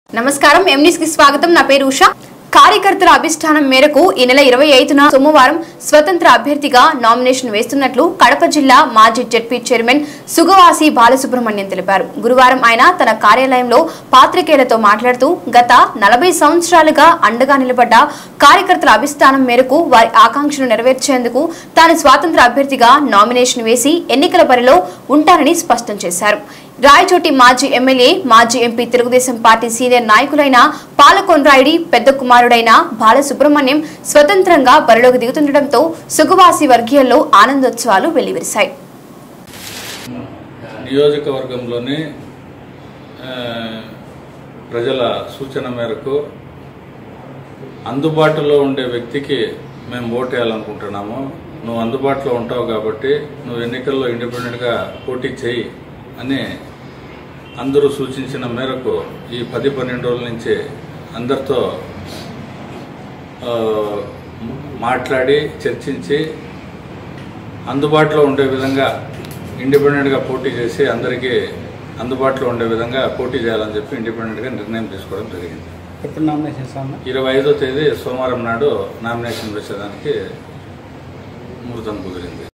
నమస్కారం ఎంనిస్ కి స్వాగతం నా పేరు ఉష కార్యకర్తల అభిష్టానం మేరకు ఈ నెల ఇరవై ఐదున సోమవారం స్వతంత్ర అభ్యర్థిగా నామినేషన్ వేస్తున్నట్లు కడప జిల్లా మాజీ జడ్పీ చైర్మన్ సుగవాసి బాలసుబ్రహ్మణ్యం తెలిపారు గురువారం ఆయన తన కార్యాలయంలో పాత్రికేయులతో మాట్లాడుతూ గత నలభై సంవత్సరాలుగా అండగా నిలబడ్డ కార్యకర్తల అభిష్టానం మేరకు వారి ఆకాంక్షను నెరవేర్చేందుకు తాను స్వాతంత్ర అభ్యర్థిగా నామినేషన్ వేసి ఎన్నికల బరిలో ఉంటానని స్పష్టం చేశారు రాయచోటి మాజీ ఎమ్మెల్యే మాజీ ఎంపీ తెలుగుదేశం పార్టీ సీనియర్ నాయకులైన పాలకొండ్రాయుడి పెద్ద కుమారుడైన బాలసుబ్రహ్మణ్యం స్వతంత్రంగా బరిలోకి దిగుతుండటంతో సుగవాసి వర్గీయుల్లో ఆనందోత్సవాలు వెల్లివిరిశాయి నియోజకవర్గంలోని ఆ, ప్రజల సూచన మేరకు అందుబాటులో ఉండే వ్యక్తికి మేము ఓటు వేయాలనుకుంటున్నాము నువ్వు అందుబాటులో ఉంటావు కాబట్టి నువ్వు ఎన్నికల్లో ఇండిపెండెంట్గా పోటీ చేయి అని అందరూ సూచించిన మేరకు ఈ పది పన్నెండు రోజుల నుంచి అందరితో ఆ, మాట్లాడి చర్చించి అందుబాటులో ఉండే విధంగా ఇండిపెండెంట్గా పోటీ చేసి అందరికీ అందుబాటులో ఉండే విధంగా పోటీ చేయాలని చెప్పి ఇండిపెండెంట్గా నిర్ణయం తీసుకోవడం జరిగింది ఎప్పుడు నామినేషన్ ఇస్తామన్నా ఇరవై ఐదో తేదీ సోమవారం నాడు నామినేషన్ వేసేదానికి ముహూర్తం కుదిరింది